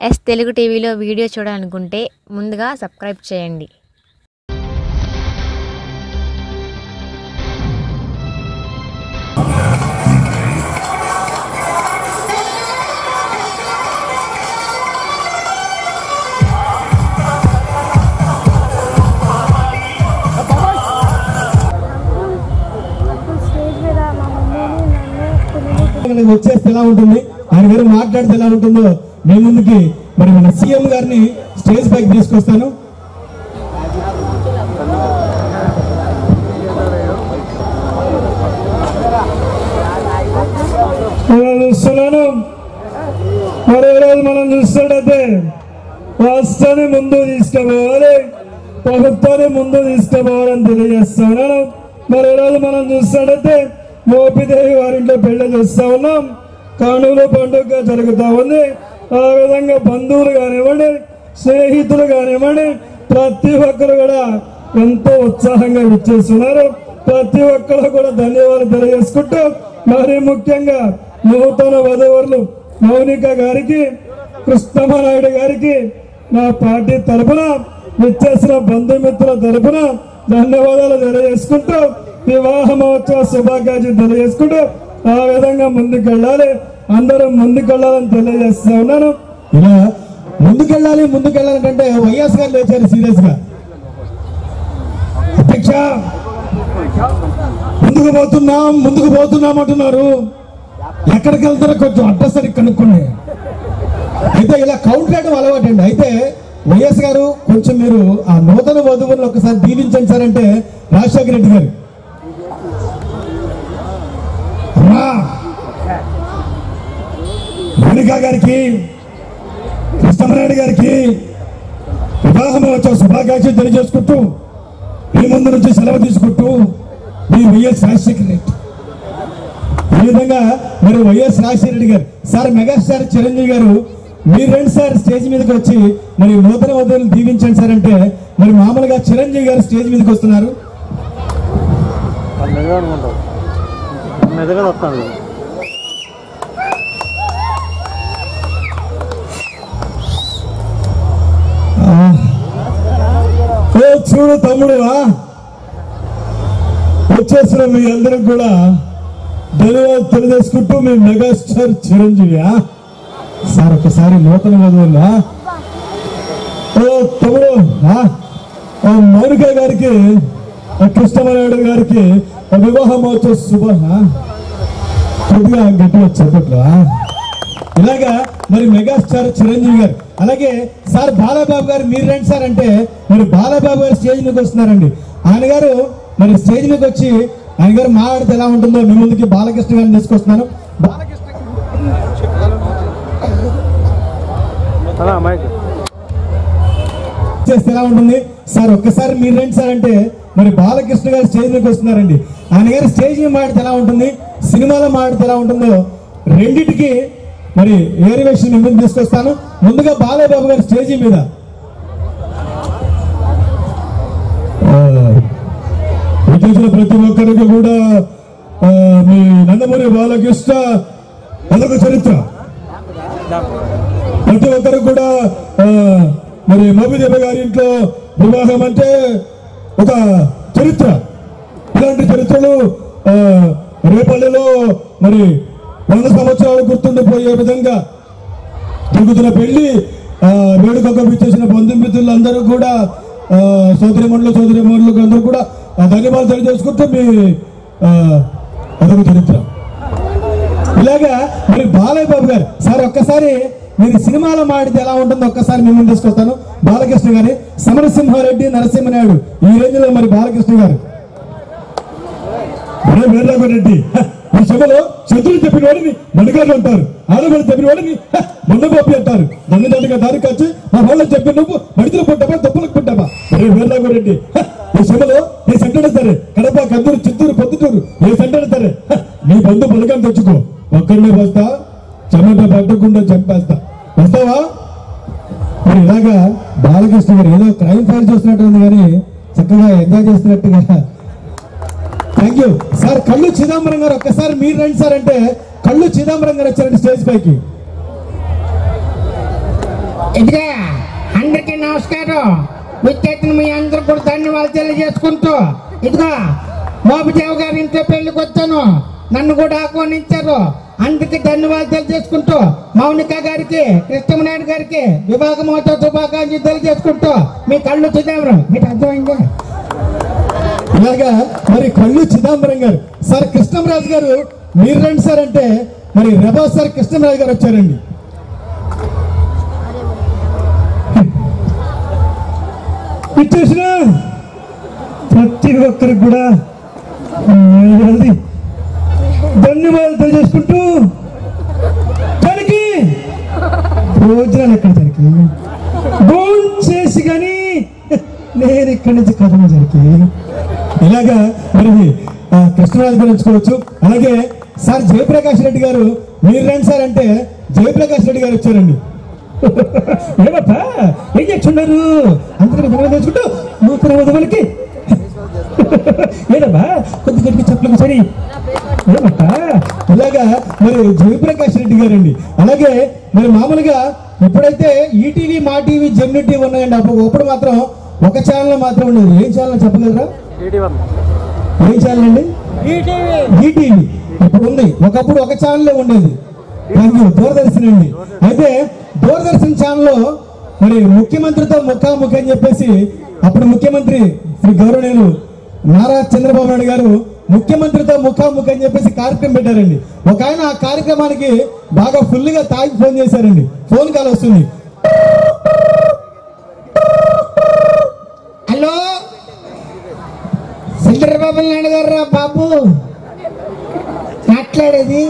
Yes Telugu టీవీలో video చూడాలనుకుంటే ముందుగా సబ్స్క్రైబ్ చేయండి స్టేజ్ మీద మా మమ్మీని నన్ను పిల్లలు మనకి వచ్చేస్తే ఎలా ఉంటుంది ఆయన గారు మాట్లాడితే ఎలా ఉంటుందో మీ ముందుకి మరి మన సీఎం గారిని స్టేజ్ పైకి తీసుకొస్తాను మనం చూస్తున్నాను మరి ఈరోజు మనం చూస్తున్నట్టయితే రాష్ట్రాన్ని ముందు తీసుకుపోవాలి ప్రభుత్వాన్ని ముందు తీసుకుపోవాలని తెలియజేస్తున్నాను మరి ఈరోజు మనం చూస్తున్నట్టయితే మోపిదేవి వారింట్లో పెళ్లి చేస్తా ఉన్నాం కానుల పండుగ జరుగుతా ఉంది ఆ విధంగా బంధువులు కానివ్వండి స్నేహితులు కానివ్వండి ప్రతి ఒక్కరు కూడా ఎంతో ఉత్సాహంగా విచ్చేస్తున్నారు ప్రతి ఒక్కరు కూడా ధన్యవాదాలు తెలియజేసుకుంటూ మరి ముఖ్యంగా నూతన వధువరులు మౌనిక గారికి కృష్ణమనాయుడు గారికి నా పార్టీ తరపున విచ్చేసిన బంధుమిత్రుల తరపున ధన్యవాదాలు తెలియజేసుకుంటూ వివాహ మహోత్సవ శుభాకాంక్షలు తెలియజేసుకుంటూ ఆ విధంగా ముందుకెళ్ళాలి అందరం ముందుకెళ్ళాలని తెలియజేస్తా ఉన్నాను ఇలా ముందుకెళ్ళాలి ముందుకెళ్ళాలంటే వైఎస్ గారు లేచారు సీరియస్ గా అధ్యక్ష ముందుకు పోతున్నాం ముందుకు పోతున్నాం అంటున్నారు ఎక్కడికి వెళ్తారో కొంచెం అడ్రస్ అని కనుక్కోండి అయితే ఇలా కౌంటర్ వేయడం అలవాటు అండి అయితే వైఎస్ గారు కొంచెం మీరు ఆ నూతన వధువులను ఒకసారి దీవించండి సార్ అంటే రాజశేఖర రెడ్డి గారు అమ్మా మౌనికా గారికి కృష్ణమనాయుడు గారికి వివాహ మహోత్సవ శుభాకాంక్షలు తెలియజేసుకుంటూ మీ ముందు నుంచి సెలవు తీసుకుంటూ మీ వైఎస్ రాజశేఖర రెడ్డి ఈ విధంగా మరి వైఎస్ రాజశేఖర రెడ్డి గారు సార్ మెగాస్టార్ చిరంజీవి గారు మీరు రెండు సార్ స్టేజ్ మీదకి వచ్చి మరి నూతన వధువులు దీవించండి సార్ అంటే మరి మామూలుగా చిరంజీవి గారు స్టేజ్ మీదకి వస్తున్నారు మెదగా అనుకుంటావు మెదగా వస్తాను ఓ చూడు తమ్ముడు వచ్చేసిన మీ అందరికి కూడా ధన్యవాదాలు తెలియజేసుకుంటూ మీ మెగాస్టార్ చిరంజీవి సార్ ఒకసారి నూతన వధువులా ఓ తమ్ముడు ఆ? ఓ మౌనిక గారికి ఆ కృష్ణమనాయుడు గారికి ఆ వివాహ మహోత్సవ శుభ ఆ? కొద్దిగా గట్టిగా చెప్పట్లు ఇలాగా మరి మెగాస్టార్ చిరంజీవి గారు అలాగే సార్ బాలబాబు గారు మీరు రండి సార్ అంటే మరి బాలబాబు గారు స్టేజ్ మీదకి వస్తున్నారండి ఆయన గారు మరి స్టేజ్ మీదకి వచ్చి ఆయన గారు మాట్లాడితే ఎలా ఉంటుందో మీ ముందుకి బాలకృష్ణ గారిని తీసుకొస్తున్నాను బాలకృష్ణ అలా మైక్ చేస్తే ఎలా ఉంటుంది సార్ ఒక్కసారి మీరు రండి సార్ అంటే మరి బాలకృష్ణ గారు స్టేజ్ మీదకి వస్తున్నారండి ఆయన గారు స్టేజ్ మీద మాడితే ఎలా ఉంటుంది సినిమాలో మాడితే ఎలా ఉంటుందో రెండిటికి మరి ఏరివేషన్ ముందు తీసుకొస్తాను ముందుగా బాలయ్యబాబు గారు స్టేజీ మీద ఆ, వచ్చేసిన ప్రతి ఒక్కరికి కూడా ఆ, మీ నందమూరి బాలకృష్ణ అదొక చరిత్ర ప్రతి ఒక్కరు కూడా ఆ, మరి మోబిదేవ గారి ఇంట్లో వివాహం అంటే ఒక చరిత్ర ఇలాంటి చరిత్రలు ఆ, రేపల్లిలో మరి వంద సంవత్సరాలు గుర్తుండిపోయే విధంగా జరుగుతున్న పెళ్లి ఆ, వేడుకకు విచ్చేసిన బంధుమిత్రులు అందరూ కూడా ఆ, సోదరిమణులు సోదరిమణులకు అందరూ కూడా ఆ, ధన్యవాదాలు తెలియజేసుకుంటూ మీ ఆ, అదొక చరిత్ర ఇలాగా మరి బాలయ్య బాబు గారు సార్ ఒక్కసారి మీరు సినిమాలో మాడితే ఎలా ఉంటుందో ఒక్కసారి మిమ్మల్ని తీసుకొస్తాను బాలకృష్ణ గారి సమరసింహారెడ్డి నరసింహనాయుడు ఈ రేంజ్ లో మరి బాలకృష్ణ గారు ఒరే వీరరాఘవ రెడ్డి హ, ఈ సభలో శత్రులు చెప్పిన వాడిని మణిగారు అంటారు ఆడవాళ్ళు చెప్పిన వాడిని హ, మొండగోపి అంటారు దొంగ దొంగగా దారికి వచ్చి మా వాళ్ళని చెప్పి నువ్వు మడితలు పుట్టావా దప్పులకు పుట్టావా ఒరే వీరరాఘవ రెడ్డి హ, ఈ సభలో ఏ సెంటర్ సరే కడప కద్దూరు చిత్తూరు పొద్దుటూరు ఏ సెంటర్ సరే హ, నీ బంధు బలగం తెచ్చుకో ఒక్కడనే వస్తా చెమట పట్టకుండా చంపేస్తా వస్తావా మరి ఇలాగా బాలకృష్ణ గారు ఏదో క్రైమ్ ఫైల్ చూస్తున్నట్టు ఉంది కానీ చక్కగా ఎంజాయ్ చేస్తున్నట్టుగా థ్యాంక్ యూ సార్ కళ్ళు చిదంబరం గారు ఒక్కసారి మీరు రండి సార్ అంటే కళ్ళు చిదంబరం గారు వచ్చారండి స్టేజ్ పైకి ఇదిగా అందరికీ నమస్కారం విచ్చేసిన మీ అందరూ కూడా ధన్యవాదాలు తెలియజేసుకుంటూ ఇదిగో మోపిదేవ్ గారి ఇంట్లో పెళ్లికి వచ్చాను నన్ను కూడా ఆహ్వానించారు అందరికీ ధన్యవాదాలు తెలియజేసుకుంటూ మౌనిక గారికి కృష్ణమనాయుడు గారికి వివాహ మహోత్సవ శుభాకాంక్షలు తెలియజేసుకుంటూ మీ కళ్ళు చూద్దాం మీకు అర్థమైందా ఇలాగా మరి కళ్ళు చిదంబరం గారు సార్ కృష్ణంరాజు గారు మీరు రండి సార్ అంటే మరి రెబా సార్ కృష్ణంరాజు గారు వచ్చారండి ఇచ్చేసిన ప్రతి ఒక్కరికి కూడా అది ధన్యవాదాలు తెలియజేసుకుంటూ తనకి భోజనాలు ఎక్కడ తనకి భోజనం చేసి కానీ నేను ఇక్కడి నుంచి కథను జరిగి ఇలాగా మరి ఆ, కృష్ణరాజు గారు ఎంచుకోవచ్చు అలాగే సార్ జయప్రకాష్ రెడ్డి గారు మీరు రండి సార్ అంటే జయప్రకాష్ రెడ్డి గారు వచ్చారండి ఏమప్పా ఏం చేస్తున్నారు అందరికీ ధన్యవాదాలు తెలుసుకుంటూ నూతన వధువులకి ఏదమ్మా కొద్ది గట్టిగా చెప్పలేదు సరి ఏమప్పా ఇలాగా మరి జయప్రకాష్ రెడ్డి గారండి అలాగే మరి మామూలుగా ఇప్పుడైతే ఈటీవీ మా టీవీ జెమ్ని టీవీ ఉన్నాయండి అప్పుడు ఒకప్పుడు మాత్రం ఒక ఛానల్ మాత్రం ఉండేది ఏం ఛానల్ చెప్పగలరా ఏటీ వన్ ఏం ఛానల్ అండి ఈటీవీ ఇప్పుడు ఉంది ఒకప్పుడు ఒక ఛానల్ ఉండేది థ్యాంక్ యూ దూరదర్శన్ అండి అయితే దూరదర్శన్ ఛానల్లో మరి ముఖ్యమంత్రితో ముఖాముఖి అని చెప్పేసి అప్పుడు ముఖ్యమంత్రి శ్రీ గౌరవనీయులు నారా చంద్రబాబు నాయుడు గారు ముఖ్యమంత్రితో ముఖాముఖి అని చెప్పేసి కార్యక్రమం పెట్టారండి ఒక ఆయన ఆ కార్యక్రమానికి బాగా ఫుల్ గా తాగి ఫోన్ చేశారండి ఫోన్ కాల్ వస్తుంది హలో చంద్రబాబు నాయుడు గారు రా బాబు మాట్లాడేది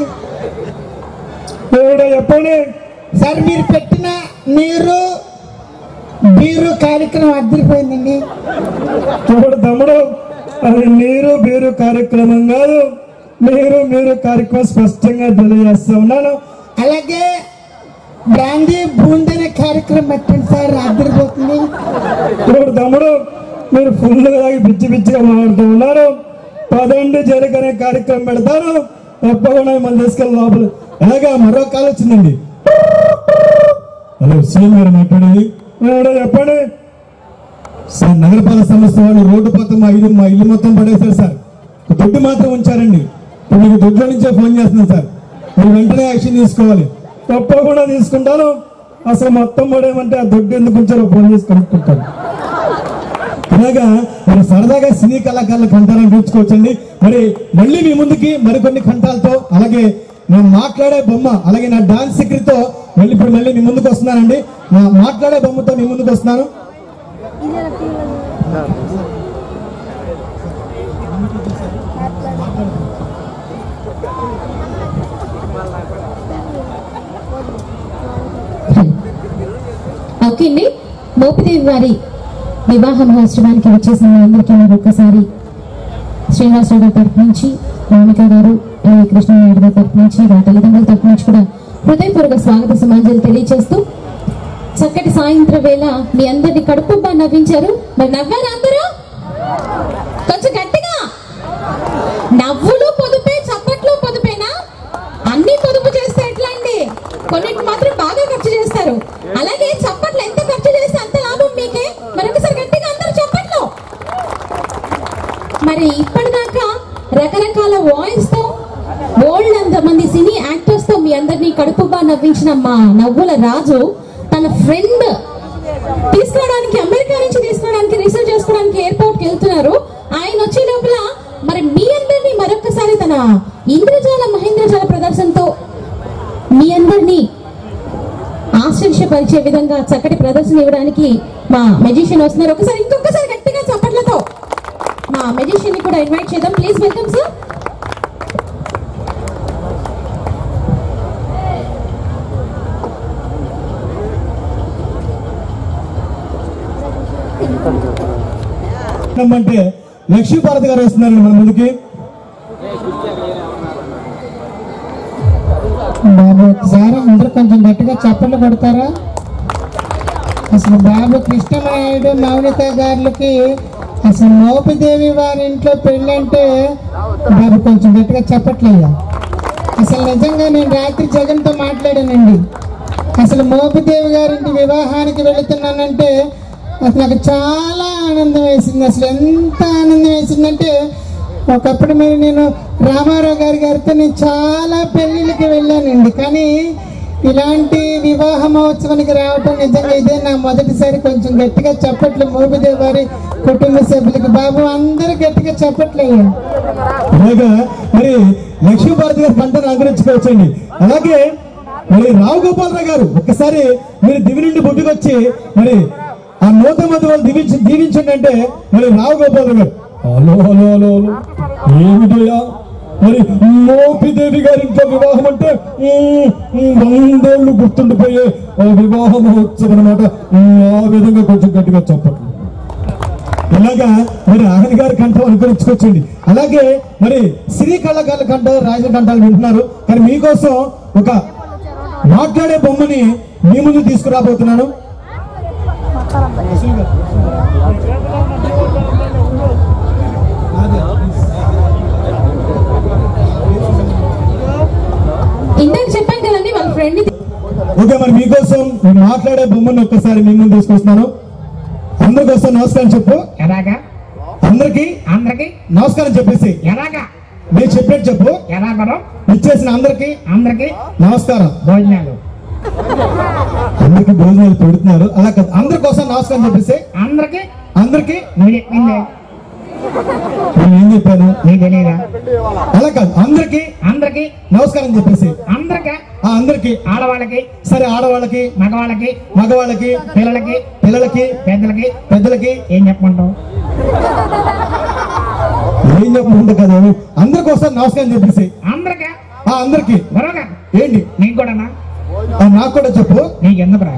ఎవడో చెప్పండి సార్ మీరు పెట్టిన నీరు బీరు కార్యక్రమం అద్దరిపోయిందండి చూడు తమ్ముడు అది నీరు బీరు కార్యక్రమం కాదు మీరు మీరు కార్యక్రమం స్పష్టంగా తెలియజేస్తా ఉన్నాను అలాగే బ్రాందీ బూందీ అనే కార్యక్రమం పెట్టండి సార్ అద్దరిపోతుంది చూడు తమ్ముడు మీరు ఫుల్ తాగి పిచ్చి పిచ్చిగా మాట్లాడుతూ ఉన్నారు పదండి జరిగనే కార్యక్రమం పెడతారు తప్పకుండా మనం తీసుకెళ్ళి లోపల అలాగా మరో కాల్ వచ్చిందండి హలో సీఎం గారు మాట్లాడేది ఎవడో చెప్పండి సార్ నగరపాలక సంస్థ వాళ్ళు రోడ్డు పక్కన మా ఇల్లు మా ఇల్లు మొత్తం పడేశారు సార్ ఒక దొడ్డు మాత్రం ఉంచారండి ఇప్పుడు మీకు దొడ్లో నుంచే ఫోన్ చేస్తున్నాను సార్ మీరు వెంటనే యాక్షన్ తీసుకోవాలి తప్పకుండా తీసుకుంటాను అసలు మొత్తం పడేమంటే ఆ దొడ్డు ఎందుకు ఉంచారో ఫోన్ చేసి కనుక్కుంటాను ఇలాగా మరి సరదాగా సినీ కళాకారుల కంఠాలను చూసుకోవచ్చండి మరి మళ్ళీ మీ ముందుకి మరికొన్ని కంఠాలతో అలాగే నా మాట్లాడే బొమ్మ అలాగే నా డాన్స్ సెక్రటరీతో మళ్ళీ ఇప్పుడు మళ్ళీ మీ ముందుకు వస్తున్నానండి నా మాట్లాడే బొమ్మతో మీ ముందుకు వస్తున్నాను ఓకే అండి మోపిదేవి వారి వివాహ మహోత్సవానికి వచ్చేసిన మీ అందరికీ మరి ఒక్కసారి శ్రీనివాసరావు గారి తరపు నుంచి మౌనిక గారు అలాగే కృష్ణనాయుడు గారి తరపు నుంచి వారి తల్లిదండ్రుల తరపు నుంచి కూడా హృదయపూర్వక స్వాగత సమాజాలు తెలియజేస్తూ చక్కటి సాయంత్రం వేళ మీ అందరిని కడుపుబ్బా నవ్వించారు మరి నవ్వారు అందరూ కొంచెం గట్టిగా నవ్వులు పొదుపే చప్పట్లు పొదుపేనా అన్ని పొదుపు చేస్తే ఎట్లా అండి కొన్నిటి మాత్రం బాగా ఖర్చు చేస్తారు అలాగే చప్పట్లు ఎంత ఖర్చు చేస్తే అంత లాభం మీకే మరొకసారి గట్టిగా అందరూ చప్పట్లు మరి ఇప్పటిదాకా రకరకాల వాయిస్ తో ఓల్డ్ అంత మంది సినీ యాక్టర్స్ తో మీ అందరినీ కడుపుబా నవ్వించిన మా నవ్వుల రాజు తన ఫ్రెండ్ తీసుకోవడానికి అమెరికా నుంచి తీసుకోవడానికి రిసీవ్ చేసుకోవడానికి ఎయిర్పోర్ట్ కి వెళ్తున్నారు ఆయన వచ్చే లోపల మరి మీ అందరినీ మరొకసారి తన ఇంద్రజాల మహేంద్రజాల ప్రదర్శనతో మీ అందరినీ ఆశ్చర్యపరిచే విధంగా చక్కటి ప్రదర్శన ఇవ్వడానికి మా మెజిషియన్ వస్తున్నారు ఒకసారి ఇంకొకసారి గట్టిగా చప్పట్లతో మా మెజిషియన్ ని కూడా ఇన్వైట్ చేద్దాం ప్లీజ్ వెల్కమ్ సార్ అంటే లక్ష్మీభారతి గారు వస్తున్నారండి మన ముందుకి బాబు ఒకసారి అందరూ కొంచెం గట్టిగా చప్పట్లు కొడతారా అసలు బాబు కృష్ణనాయుడు మౌనిక గారులకి అసలు మోపిదేవి వారి ఇంట్లో పెళ్ళంటే బాబు కొంచెం గట్టిగా చెప్పట్లేదా అసలు నిజంగా నేను రాత్రి జగన్తో మాట్లాడానండి అసలు మోపిదేవి గారింటి వివాహానికి వెళుతున్నానంటే అసలు నాకు చాలా ఆనందం వేసింది అసలు ఎంత ఆనందం వేసిందంటే ఒకప్పుడు మరి నేను రామారావు గారి గారితో నేను చాలా పెళ్ళిళ్ళకి వెళ్ళానండి కానీ ఇలాంటి వివాహ మహోత్సవానికి రావటం నిజంగా ఇదే నా మొదటిసారి కొంచెం గట్టిగా చప్పట్లు మోపిదేవి గారి కుటుంబ సభ్యులకి బాబు అందరూ గట్టిగా చప్పట్లేదు అలాగా మరి లక్ష్మీభారతి గారి పంటను అలంకరించుకోవచ్చండి అలాగే మరి రావు గోపాలరావు గారు ఒక్కసారి మీరు దివి నుండి బుడ్డికి వచ్చి మరి ఆ నూత మధ్య వాళ్ళు దీవించి దీవించండి అంటే మరి రావు గోపాలరావు గారు హలో హలో హలో హలో ఏమిటయ్యా మరి మోపిదేవి గారి ఇంట్లో వివాహం అంటే ఉమ్, ఉమ్, వందేళ్లు గుర్తుండిపోయే ఆ వివాహ మహోత్సవం అనమాట ఆ విధంగా కొంచెం గట్టిగా చెప్పట్లు ఇలాగా మరి ఆహన్ గారి కంఠం అనుకరించుకొచ్చండి అలాగే మరి శ్రీ కళాకారుల కంఠం రాజ కంఠాలు వింటున్నారు కానీ మీకోసం ఒక మాట్లాడే బొమ్మని మీ ముందు తీసుకురాబోతున్నాను ఇందాక చెప్పాను కదండి వాళ్ళ ఫ్రెండ్ ఓకే మరి మీకోసం ఈ మాట్లాడే బొమ్మని ఒక్కసారి మీ ముందు తీసుకొస్తున్నాను అందరికోసం నమస్కారం చెప్పు ఎలాగా అందరికి అందరికి నమస్కారం చెప్పేసి ఎలాగా నేను చెప్పినట్టు చెప్పు ఎలాగో ఇచ్చేసిన అందరికి అందరికి నమస్కారం భోజనాలు అందరికి భోజనాలు పెడుతున్నారు అలా కాదు అందరి కోసం నమస్కారం చెప్పేసి అందరికి అందరికి నువ్వు చెప్పిందే నేను ఏం చెప్పాను నీకు తెలియదా అలా కాదు అందరికి అందరికి నమస్కారం చెప్పేసి అందరికి ఆ అందరికి ఆడవాళ్ళకి సరే ఆడవాళ్ళకి మగవాళ్ళకి మగవాళ్ళకి పిల్లలకి పిల్లలకి పెద్దలకి పెద్దలకి ఏం చెప్పమంటావు ఏం చెప్పమంటే కదా అందరికి ఒకసారి నమస్కారం చెప్పేసి అందరికి ఆ అందరికి బరోగా ఏంటి నీకు కూడానా ఆ నాకు కూడా చెప్పు నీకు ఎందుకురా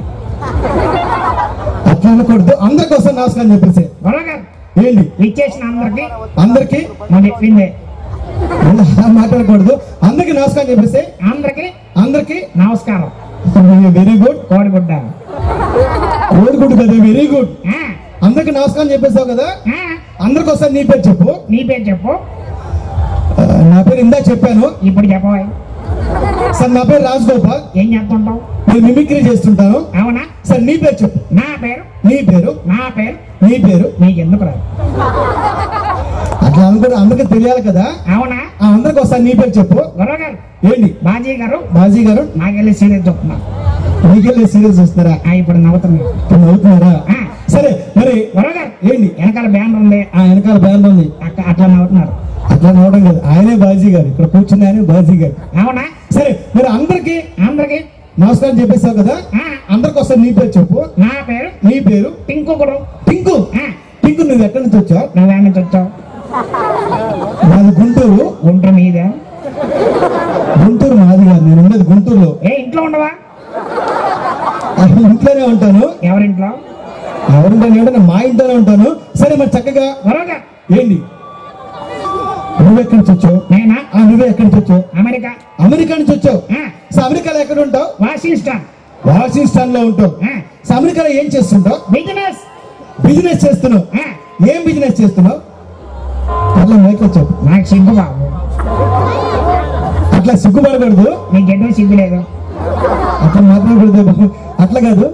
అట్లా అనకూడదు అందరికి ఒకసారి నమస్కారం చెప్పేసి బరోగా ఏంటి ఇచ్చేసిన అందరికి అందరికి నువ్వు చెప్పిందే అలా మాట్లాడకూడదు అందరికి నమస్కారం చెప్పేసి అందరికి అందరికి నమస్కారం వెరీ గుడ్ కోడిగుడ్డ కోడిగుడ్డు కదా వెరీ గుడ్ ఆ, అందరికి నమస్కారం చెప్పేసావు కదా ఆ, అందరికి ఒకసారి నీ పేరు చెప్పు నీ పేరు చెప్పు ఆ, నా పేరు ఇందా చెప్పాను ఇప్పుడు చెప్పబోయ్ సార్ నా పేరు రాజ్ గోపాల్ ఏం చేస్తుంటావు నేను మిమిక్రీ చేస్తుంటాను అవునా సార్ నీ పేరు చెప్పు నా పేరు నీ పేరు నా పేరు నీ పేరు నీకు ఎందుకు రాదు అట్లా అనుకుంటే అందరికి తెలియాలి కదా అవునా ఆ అందరికి ఒకసారి నీ పేరు చెప్పు గురవ గారు ఏంటి బాజీ గారు బాజీ గారు నాకెళ్ళి సీరియస్ చెప్తున్నా మీకెళ్ళి సీరియస్ చూస్తారా ఆ, ఇప్పుడు నవ్వుతుంది ఇప్పుడు నవ్వుతున్నారా ఆ. సరే మరి గురవ గారు ఏంటి వెనకాల బ్యాండ్ ఉంది ఆ వెనకాల బ్యాన్ ఉంది అక్క అట్లా నవ్వుతున్నారు అట్లా నవ్వడం కాదు ఆయనే బాజీ గారు ఇక్కడ కూర్చున్న ఆయనే బాజీ గారు అవునా సరే మరి అందరికి అందరికి నమస్కారం చెప్పేసావు కదా ఆ, అందరికి ఒకసారి నీ పేరు చెప్పు నా పేరు నీ పేరు టింకు గురు టింకు ఆ, టింకు నువ్వు ఎక్కడి నుంచి వచ్చావు నువ్వేం నుంచి వచ్చావు నాది గుంటూరు గుంటూరు మీదే గుంటూరు మాది కాదు నేను ఉండేది గుంటూరులో ఏ ఇంట్లో ఉండవా ఆ ఇంట్లోనే ఉంటాను ఎవరింట్లో ఎవరుంటాను అంటే నేను మా ఇంట్లోనే ఉంటాను సరే మరి చక్కగా గురవ గారు ఏంటి నువ్వు ఎక్కడి నుంచి వచ్చావు నేనా ఆ నువ్వే ఎక్కడి నుంచి వచ్చావు అమెరికా అమెరికా నుంచి వచ్చావు ఆ, సో అమెరికాలో ఎక్కడ ఉంటావు వాషింగ్టన్ వాషింగ్టన్ లో ఉంటావు ఆ, సో అమెరికాలో ఏం చేస్తుంటావు బిజినెస్ బిజినెస్ చేస్తున్నావు ఆ, ఏం బిజినెస్ చేస్తున్నావు అట్లా మైక్లో చెప్పు నాకు సిగ్గు బాబు అట్లా సిగ్గుపడకూడదు నీకు ఎటువంటి సిగ్గు లేదు అట్లా మాట్లాడకూడదు బాబు. అట్లా కాదు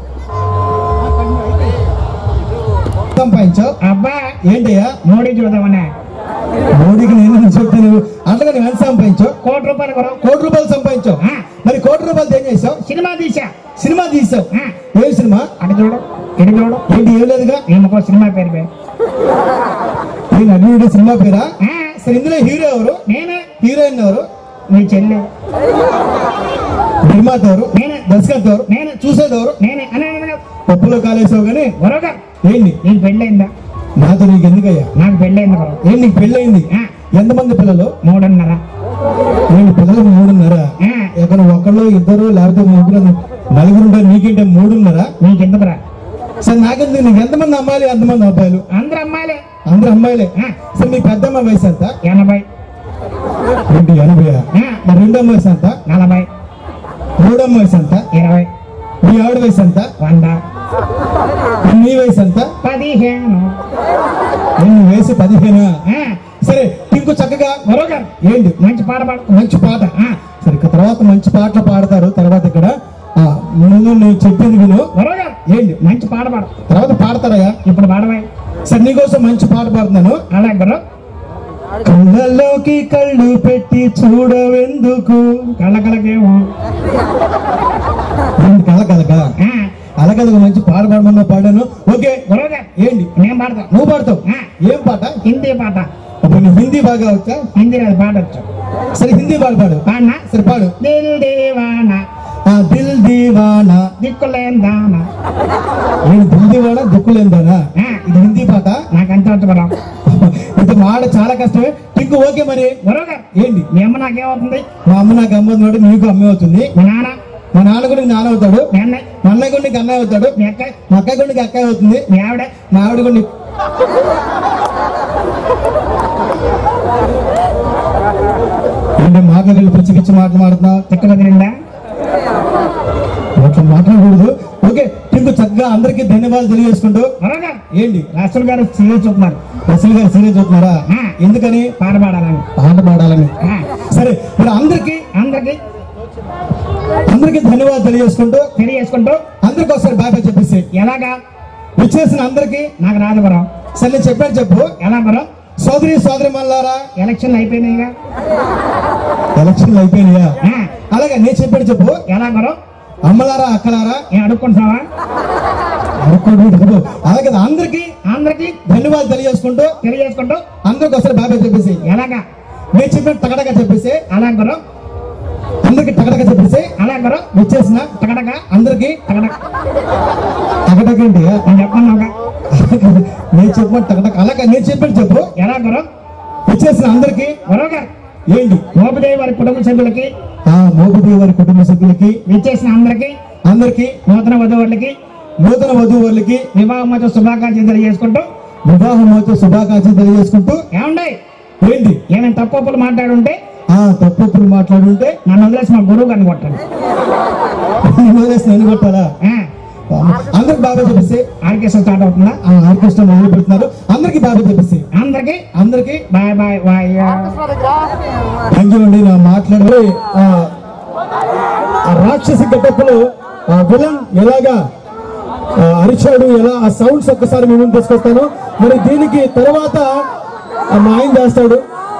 సంపాదించావు అబ్బా ఏంటయ్యా మోడీ చూద్దామనే మోడీకి నేను చెప్తాను అట్లా నువ్వు ఎంత సంపాదించావు కోటి రూపాయలు గురం కోటి రూపాయలు సంపాదించావు ఆ. మరి కోటి రూపాయలు ఏం చేసావు సినిమా తీసా సినిమా తీసావు ఆ, ఏ సినిమా అటు చూడు ఇటు చూడు ఏంటి ఏం లేదుగా ఈమెకో సినిమా పేరు పేరు ఈ నటుడు సినిమా పేరా ఆ, సరే ఇందులో హీరో ఎవరు నేనే హీరోయిన్ ఎవరు నీ చెల్లి నిర్మాత ఎవరు నేనే దర్శకత్వం ఎవరు నేనే చూసేది ఎవరు నేనే అనే పప్పులో కాలేసావు కానీ గురవగా ఏంటి నీకు పెళ్ళయిందా నాతో నీకు ఎందుకయ్యా నాకు పెళ్ళయింది గురవ ఏంటి నీకు పెళ్ళయింది ఆ, ఎంతమంది పిల్లలు మూడున్నర ఏంటి పిల్లలు మూడున్నర ఆ, ఎక్కడ ఒకళ్ళు ఇద్దరు లేకపోతే ముగ్గురు నలుగురు ఉంటారు నీకేంటే మూడున్నర నీకెందుకురా సరే నాకెందుకు నీకు ఎంతమంది అమ్మాయిలు ఎంతమంది అబ్బాయిలు అందరు అమ్మాయిలే అందరు అమ్మాయిలే ఆ, సరే మీ పెద్దమ్మ వయసు ఎంత ఎనభై ఏంటి ఎనభై ఆ, మరి రెండమ్మ వయసు ఎంత నలభై మూడమ్మ వయసు ఎంత ఇరవై మీ ఆవిడ వయసు ఎంత వంద నీ వయసు ఎంత పదిహేను నీ వయసు పదిహేను ఆ, సరే ఇంకో చక్కగా గురవగారు ఏంటి మంచి పాట పాడు మంచి పాట ఆ, సరే ఇక తర్వాత మంచి పాటలు పాడతారు తర్వాత ఇక్కడ ఆ, ముందు నేను చెప్పింది విను గురువుగారు ఏంటి మంచి పాట పాడు తర్వాత పాడతారా ఇప్పుడు పాడమే సరే నీకోసం మంచి పాట పాడుతున్నాను అలాగే గురు కళ్ళలోకి కళ్ళు పెట్టి చూడవెందుకు కళ్ళ కళ్ళకేమో ఏంటి కల కలక ఆ, అలకలక మంచి పాట పాడమన్నా పాడాను ఓకే గురువుగారు ఏంటి నేను పాడతా నువ్వు పాడతావు ఆ. ఏం పాట హిందీ పాట అప్పుడు నీ హిందీ బాగా వచ్చా హిందీ అది పాడొచ్చు సరే హిందీ పాట పాడు పాడినా సరే పాడు దిల్ దేవానా ఆ దిల్ దీవానా దిక్కులేం దానా నేను దిల్ దీవానా దుక్కులేందానా ఆ, ఇది హిందీ పాట నాకు అంత వచ్చు గురు ఇది మాట చాలా కష్టమే టింకు ఓకే మరి గురువుగారు ఏంటి మీ అమ్మ నాకేమవుతుంది మా అమ్మ నాకు అమ్మ అవుతున్నాడు నీకు అమ్మే అవుతుంది మీ నాన్న మా నాన్న కూడా నీకు నాన్న అవుతాడు మీ అన్నయ్య మా అన్నయ్య కూడా నీకు అన్నయ్య అవుతాడు మీ అక్క మా అక్క కూడా నీకు అక్కయ్య అవుతుంది మీ ఆవిడ మా ఆవిడ కూడా నీకు ఏంటి మాటలు పిచ్చి పిచ్చి మాటలు మాడుతున్నావు తిక్కల తిరిందా అట్లా మాట్లాడకూడదు ఓకే టింకు చక్కగా అందరికీ ధన్యవాదాలు తెలియజేసుకుంటూ గురువుగారు ఏంటి రాష్ట్రులు గారు సీరియల్ చూస్తున్నారు రసల్ గారు సీరియస్ చూస్తున్నారా ఆ. ఎందుకని పాట పాడాలని పాట పాడాలని ఆ, సరే మరి అందరికీ అందరికి అందరికీ ధన్యవాదాలు తెలియజేసుకుంటూ తెలియజేసుకుంటూ అందరికి ఒకసారి బాయ్ బాయ్ చెప్పేసి ఎలాగా విచ్చేసిన అందరికీ నాకు రాదు గురం సరే నేను చెప్పాను చెప్పు ఎలా గురం సోదరి సోదరి మల్లారా ఎలక్షన్లు అయిపోయినాయిగా ఎలక్షన్లు అయిపోయినాయా ఆ, అలాగే నేను చెప్పాను చెప్పు ఎలా గురం అమ్మలారా అక్కలారా నేను అడుక్కుంటున్నావా అనుకోండి చెప్పు. అలాగే అందరికీ అందరికి ధన్యవాదాలు తెలియజేసుకుంటూ తెలియజేసుకుంటూ అందరికి ఒకసారి బాయ్ బాయ్ చెప్పేసి ఎలాగా నేను చెప్పిన టకటగా చెప్పేసి అలా గురం అందరికి టకటగా చెప్పేసి అలా గురం విచ్చేసిన టకటక అందరికి టకటక టకటక ఏంటి నేను చెప్పన్నావుగా నేను చెప్పిన టకటక అలాగే నేను చెప్పిన చెప్పు ఎలా గురం విచ్చేసిన అందరికి గురవ్ గారు ఏంటి మోపిదేవి వారి కుటుంబ సభ్యులకి ఆ మోపిదేవి వారి కుటుంబ సభ్యులకి విచ్చేసిన అందరికి అందరికి నూతన వధువులకి నూతన వధువులకి వివాహ మధ్య శుభాకాంక్షలు తెలియజేసుకుంటూ వివాహ మహోత్సవ శుభాకాంక్షలు తెలియజేసుకుంటూ ఏమండి ఏంటి ఏమైనా తప్పులు మాట్లాడుంటే ఆ తప్పులు మాట్లాడుంటే నన్ను వదిలేసి మా గురువు గారిని కొట్టండి నేను వదిలేసి నన్ను కొట్టాలా ఆ, అందరికి బాగా చెప్పేసి ఆర్కెస్ట్రా స్టార్ట్ అవుతుందా ఆ ఆర్కెస్ట్రా మొదలు పెడుతున్నారు అందరికి బాగా చెప్పేసి అందరికి అందరికి bye bye bye thank you అండి నా మాట్లాడే ఆ ఆ రాక్షసి గెటప్లో ఆ విలన్ ఎలాగా ఆ, అరిచాడు ఎలా ఆ సౌండ్స్ ఒక్కసారి మేము ముందు తీసుకొస్తాను మరి దీనికి తర్వాత ఆ మా ఆయన చేస్తాడు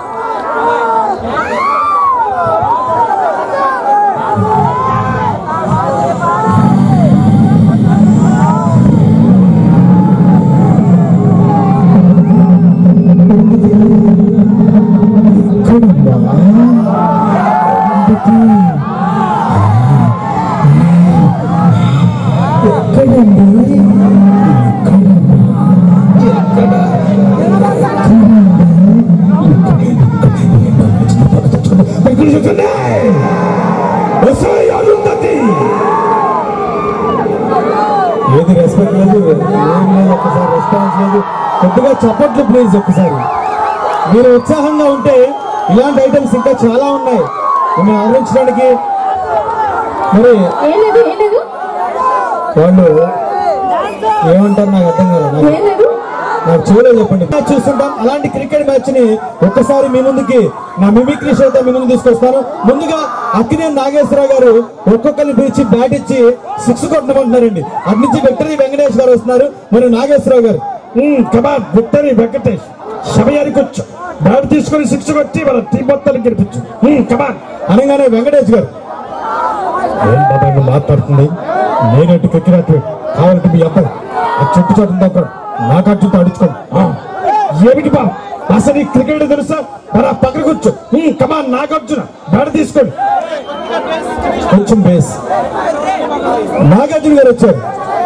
ఏది రెస్పెక్ట్ లేదు ఏం లేదు ఒక్కసారి రెస్పాన్స్ లేదు కొద్దిగా చప్పట్లు ప్లీజ్ ఒక్కసారి మీరు ఉత్సాహంగా ఉంటే ఇలాంటి ఐటమ్స్ ఇంకా చాలా ఉన్నాయి మిమ్మల్ని ఆదరించడానికి మరి ఏం లేదు ఏం లేదు వాళ్ళు ఏమంటారు నాకు అర్థం కాదు నాకు ఏం లేదు నాకు చూడలేదు చెప్పండి మ్యాచ్ చూస్తుంటాం అలాంటి క్రికెట్ మ్యాచ్ ని ఒక్కసారి మీ ముందుకి నా మిమిక్రీ షోతో మీ ముందు తీసుకొస్తాను ముందుగా అక్కినేని నాగేశ్వరరావు గారు ఒక్కొక్కరిని పిలిచి బ్యాట్ ఇచ్చి సిక్స్ కొట్టమంటున్నారండి అటు నుంచి విక్టరీ వెంకటేష్ గారు వస్తున్నారు మరి నాగేశ్వరరావు గారు కమాన్ విక్టరీ వెంకటేష్ సమయానికి వచ్చు బ్యాట్ తీసుకొని సిక్స్ కొట్టి మన టీం మొత్తాన్ని గెలిపించు కమాన్ అనగానే వెంకటేష్ గారు ఏం బాబాయ్ నువ్వు మాట్లాడుతుంది నేనట్టు క్రికెట్ కావాలంటే మీ అబ్బాయి ఆ చెట్టు చోట ఉందా నాకు అర్జున్తో అడుచుకోండి ఆ, ఏమిటి బా అసలు ఈ క్రికెట్ తెలుసా మరి ఆ పక్కన కూర్చో కమాన్ నాగార్జున బ్యాట్ తీసుకోండి కొంచెం బేస్ నాగార్జున గారు వచ్చారు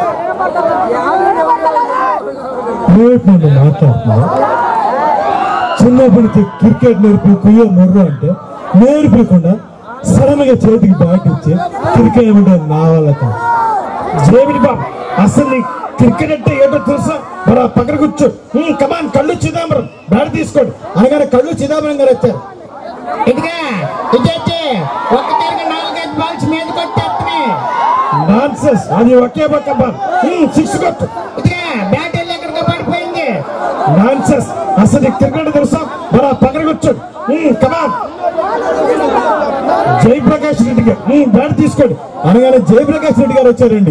ఏమిటి నన్ను మాట్లాడుతున్నా చిన్నప్పటికి క్రికెట్ నేర్పి కుయ్యో మొర్రు అంటే నేర్పకుండా సడన్ గా చేతికి బ్యాట్ ఇచ్చి క్రికెట్ ఏమంటే నా వల్ల కాదు జేమిడి బాబు అసలు నీ క్రికెట్ అంటే ఏంటో తెలుసా మరి ఆ పక్కన కూర్చో ఉమ్, కమాన్ కళ్ళు చిదాంబరం బ్యాట్ తీసుకోండి అనగానే కళ్ళు చిదాంబరం గారు వచ్చారు ఇదిగా ఇదైతే ఒక్కసారిగా నాలుగైదు బాల్స్ మీద కొట్టేస్తున్నాయి నాన్సెన్స్ అది ఒకే పక్క బాల్ సిక్స్ కొట్టు ఇదిగా బ్యాట్ వెళ్ళి ఎక్కడికో పడిపోయింది నాన్సెన్స్ అసలు ఈ క్రికెట్ తెలుసా మరి ఆ పక్కన కూర్చోండి ఉమ్, కమాన్ జయప్రకాష్ రెడ్డి గారు ఉమ్, బ్యాట్ తీసుకోండి అనగానే జయప్రకాష్ రెడ్డి గారు వచ్చారండి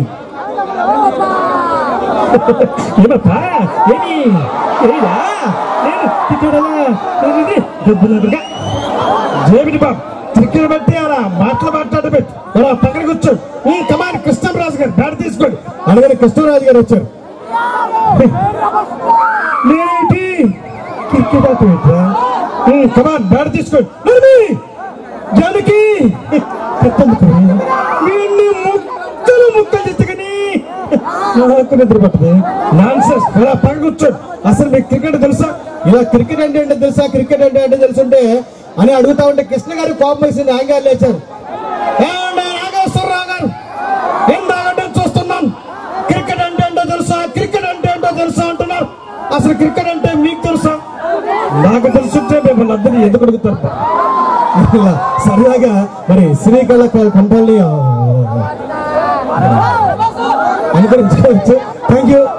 ఏమప్పా ఏమి ఏమిరా నేను తిట్టడలా ఇది డబ్బులుగా జేబిడి బాబు క్రికెట్ బట్టి అలా మాటలు మాట్లాడ పెట్టు అలా పక్కన కూర్చోడు ఈ కమాన్ కృష్ణరాజు గారు బ్యాట్ తీసుకోండి అనగానే కృష్ణరాజు గారు వచ్చారు నేనేంటి క్రికెట్ ఆటరా కమాన్ బ్యాట్ తీసుకోండి నడిమి! జానకి ఎత్తందుకు వీడిని ముక్కలు ముక్కలు తెచ్చుకొని నాకు నిద్ర పట్టదు నాన్ సెన్స్ ఇలా పక్క కూర్చోడు అసలు మీకు క్రికెట్ తెలుసా ఇలా క్రికెట్ అంటే ఏంటో తెలుసా క్రికెట్ అంటే ఏంటో తెలుసుంటే అని అడుగుతా ఉంటే కృష్ణ గారు కోపం వేసింది ఆయన గారు లేచారు ఏమండి నాగేశ్వరరావు గారు ఇందాకంటే చూస్తున్నాను క్రికెట్ అంటే ఏంటో తెలుసా క్రికెట్ అంటే ఏంటో తెలుసా అంటున్నారు అసలు క్రికెట్ అంటే మీకు తెలుసా నాకు తెలుసుంటే మిమ్మల్ని అందరినీ ఎందుకు అడుగుతారు ఇలా సరదాగా మరి శ్రీకళ కొంపల్ని అనుకరించుకోవచ్చు థ్యాంక్ యూ